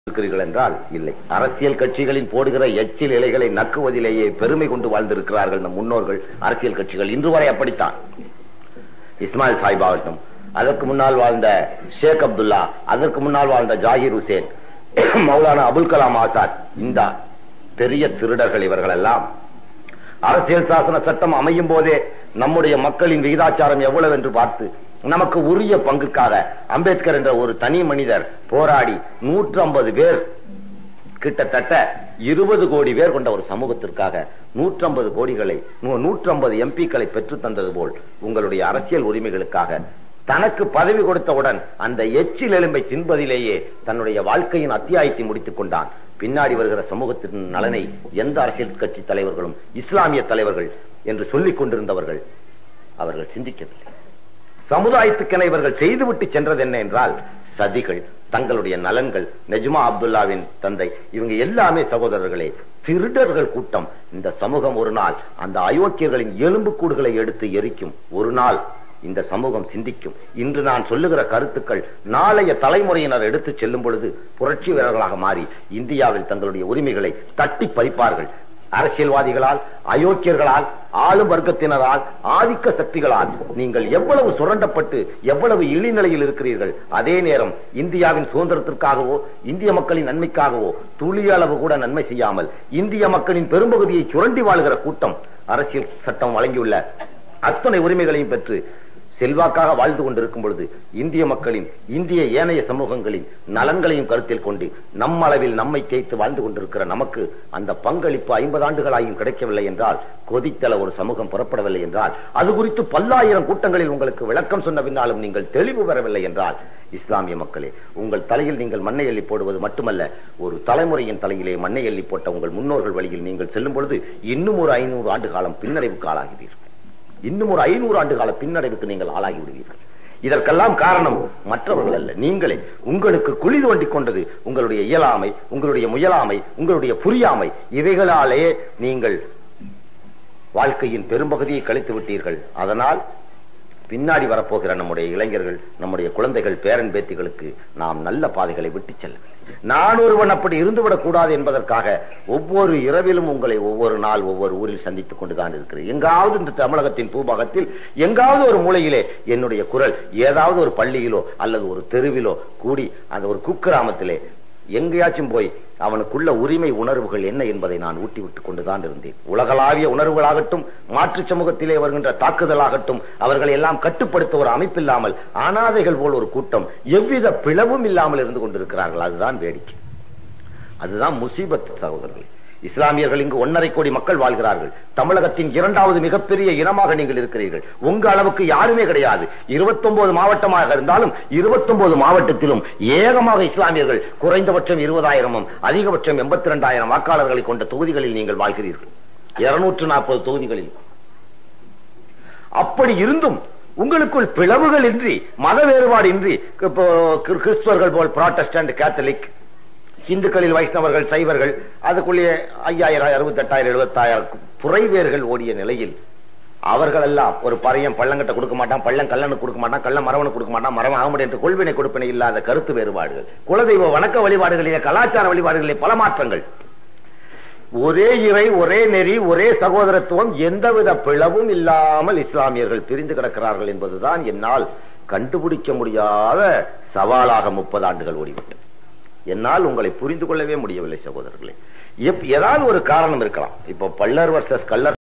இருக்கிறீர்கள் என்றால் இல்லை அரசியல் கட்சிகளின் போடுகிற எச்சில் இலைகளை நக்குவதிலேயே பெருமை கொண்டு வாழ்ந்திருக்கிறார்கள் நம் முன்னோர்கள் அரசியல் கட்சிகள் இன்று வரை அப்படித்தான் இஸ்மாயில் சாஹிப் ஆகட்டும் அதற்கு முன்னால் வாழ்ந்த ஷேக் அப்துல்லா அதற்கு முன்னால் வாழ்ந்த ஜாகிர் ஹுசேன் மௌலானா அபுல் கலாம் ஆசாத் இந்த பெரிய திருடர்கள் இவர்கள் எல்லாம் அரசியல் சாசன சட்டம் அமையும் போதே நம்முடைய மக்களின் விகிதாச்சாரம் எவ்வளவு என்று பார்த்து நமக்கு உரிய பங்குக்காக அம்பேத்கர் என்ற ஒரு தனி மனிதர் போராடி நூற்று ஐம்பது பேர் கிட்டத்தட்ட இருபது கோடி பேர் கொண்ட ஒரு சமூகத்திற்காக நூற்றம்பது கோடிகளை நூற்றம்பது எம்பிக்களை பெற்று தந்தது போல் உங்களுடைய அரசியல் உரிமைகளுக்காக தனக்கு பதவி கொடுத்தவுடன் அந்த எச்சில் எலும்பை தின்பதிலேயே தன்னுடைய வாழ்க்கையின் அத்தியாயத்தை முடித்துக் கொண்டான் பின்னாடி வருகிற சமூகத்தின் நலனை எந்த அரசியல் கட்சி தலைவர்களும் இஸ்லாமிய தலைவர்கள் என்று சொல்லிக் கொண்டிருந்தவர்கள் அவர்கள் சிந்திக்கவில்லை சமுதாயத்துக்கென இவர்கள் செய்துவிட்டு சென்றது என்ன என்றால் சதிகள் தங்களுடைய நலன்கள் நெஜ்மா அப்துல்லாவின் தந்தை இவங்க எல்லாமே சகோதரர்களே திருடர்கள் கூட்டம் இந்த சமூகம் ஒரு நாள் அந்த அயோக்கியர்களின் எலும்பு கூடுகளை எடுத்து எரிக்கும் ஒரு நாள் இந்த சமூகம் சிந்திக்கும் இன்று நான் சொல்லுகிற கருத்துக்கள் நாளைய தலைமுறையினர் எடுத்து செல்லும் பொழுது புரட்சி வீரர்களாக மாறி இந்தியாவில் தங்களுடைய உரிமைகளை தட்டி பறிப்பார்கள் அரசியல்வாதிகளால் அயோக்கியர்களால் ஆளும் வர்க்கத்தினரால் ஆதிக்க சக்திகளால் நீங்கள் எவ்வளவு சுரண்டப்பட்டு எவ்வளவு இழிநிலையில் இருக்கிறீர்கள் அதே நேரம் இந்தியாவின் சுதந்திரத்திற்காகவோ இந்திய மக்களின் நன்மைக்காகவோ துளி அளவு கூட நன்மை செய்யாமல் இந்திய மக்களின் பெரும்பகுதியை சுரண்டி வாழ்கிற கூட்டம் அரசியல் சட்டம் வழங்கியுள்ள அத்தனை உரிமைகளையும் பெற்று செல்வாக்காக வாழ்ந்து கொண்டிருக்கும் பொழுது இந்திய மக்களின் இந்திய ஏனைய சமூகங்களின் நலன்களையும் கருத்தில் கொண்டு நம் அளவில் நம்மை தேய்த்து வாழ்ந்து கொண்டிருக்கிற நமக்கு அந்த பங்களிப்பு ஐம்பது ஆண்டுகளாயும் கிடைக்கவில்லை என்றால் கொதித்தல ஒரு சமூகம் புறப்படவில்லை என்றால் அது குறித்து பல்லாயிரம் கூட்டங்களில் உங்களுக்கு விளக்கம் சொன்ன பின்னாலும் நீங்கள் தெளிவு பெறவில்லை என்றால் இஸ்லாமிய மக்களே உங்கள் தலையில் நீங்கள் மண்ணை எள்ளி போடுவது மட்டுமல்ல ஒரு தலைமுறையின் தலையிலே மண்ணை எள்ளி போட்ட உங்கள் முன்னோர்கள் வழியில் நீங்கள் செல்லும் பொழுது இன்னும் ஒரு ஐநூறு ஆண்டு காலம் பின்னடைவுக்கு ஆளாகிறீர்கள் இன்னும் ஒரு ஐநூறு ஆண்டு கால பின்னடைவுக்கு நீங்கள் ஆளாகி விடுவீர்கள் இதற்கெல்லாம் காரணம் மற்றவர்கள் அல்ல நீங்களே உங்களுக்கு குழி தோண்டி கொண்டது உங்களுடைய இயலாமை உங்களுடைய முயலாமை உங்களுடைய புரியாமை இவைகளாலே நீங்கள் வாழ்க்கையின் பெரும்பகுதியை கழித்து விட்டீர்கள் அதனால் பின்னாடி வரப்போகிற நம்முடைய இளைஞர்கள் நம்முடைய குழந்தைகள் பேரன் பேத்திகளுக்கு நாம் நல்ல பாதைகளை விட்டு செல்லவில்லை நான் ஒருவன் அப்படி இருந்துவிடக் கூடாது என்பதற்காக ஒவ்வொரு இரவிலும் உங்களை ஒவ்வொரு நாள் ஒவ்வொரு ஊரில் சந்தித்துக் கொண்டுதான் இருக்கிறேன் எங்காவது இந்த தமிழகத்தின் பூபாகத்தில் எங்காவது ஒரு மூலையிலே என்னுடைய குரல் ஏதாவது ஒரு பள்ளியிலோ அல்லது ஒரு தெருவிலோ கூடி அந்த ஒரு குக்கிராமத்திலே எங்கேயாச்சும் போய் அவனுக்குள்ள உரிமை உணர்வுகள் என்ன என்பதை நான் ஊட்டி விட்டுக் கொண்டுதான் இருந்தேன் உலகளாவிய உணர்வுகளாகட்டும் மாற்று சமூகத்திலே வருகின்ற தாக்குதலாகட்டும் அவர்களை எல்லாம் கட்டுப்படுத்த ஒரு அமைப்பில்லாமல் அனாதைகள் போல் ஒரு கூட்டம் எவ்வித பிளவும் இல்லாமல் இருந்து கொண்டிருக்கிறார்கள் அதுதான் வேடிக்கை அதுதான் முசீபத் சகோதரர்கள் இஸ்லாமியர்கள் இங்கு ஒன்னரை கோடி மக்கள் வாழ்கிறார்கள் தமிழகத்தின் இரண்டாவது மிகப்பெரிய இனமாக நீங்கள் இருக்கிறீர்கள் உங்க அளவுக்கு யாருமே கிடையாது இருபத்தொன்பது மாவட்டமாக இருந்தாலும் இருபத்தொன்பது மாவட்டத்திலும் ஏகமாக இஸ்லாமியர்கள் குறைந்தபட்சம் இருபதாயிரமும் அதிகபட்சம் எண்பத்தி இரண்டாயிரம் வாக்காளர்களை கொண்ட தொகுதிகளில் நீங்கள் வாழ்கிறீர்கள் இருநூற்று நாற்பது தொகுதிகளில் அப்படி இருந்தும் உங்களுக்குள் பிளவுகள் இன்றி மத வேறுபாடு இன்றி இப்போ கிறிஸ்துவர்கள் போல் புராட்டஸ்டன்ட் கேத்தலிக் இந்துக்களில் வைஷ்ணவர்கள் சைவர்கள் அதுக்குள்ளேயே ஐயாயிரம் அறுபத்தி எட்டாயிரம் எழுபத்தாயிரம் புறைவேர்கள் ஓடிய நிலையில் அவர்கள் எல்லாம் ஒரு பறையன் பள்ளங்கிட்ட கொடுக்க மாட்டான் பள்ளம் கல்லனுக்கு கொடுக்க மாட்டான் கள்ள மரவனுக்கு கொடுக்க மாட்டான் மரம் ஆகமுடி என்று கொள்வினை கொடுப்பினை இல்லாத கருத்து வேறுபாடுகள் குலதெய்வ வணக்க வழிபாடுகளிலே கலாச்சார வழிபாடுகளிலே பல மாற்றங்கள் ஒரே இறை ஒரே நெறி ஒரே சகோதரத்துவம் எந்தவித பிளவும் இல்லாமல் இஸ்லாமியர்கள் பிரிந்து கிடக்கிறார்கள் என்பதுதான் என்னால் கண்டுபிடிக்க முடியாத சவாலாக முப்பது ஆண்டுகள் ஓடிவிட்டது என்னால் உங்களை புரிந்து கொள்ளவே முடியவில்லை சகோதரர்களே ஏதாவது ஒரு காரணம் இருக்கலாம் இப்போ பல்லர் வர்சஸ் கல்லர்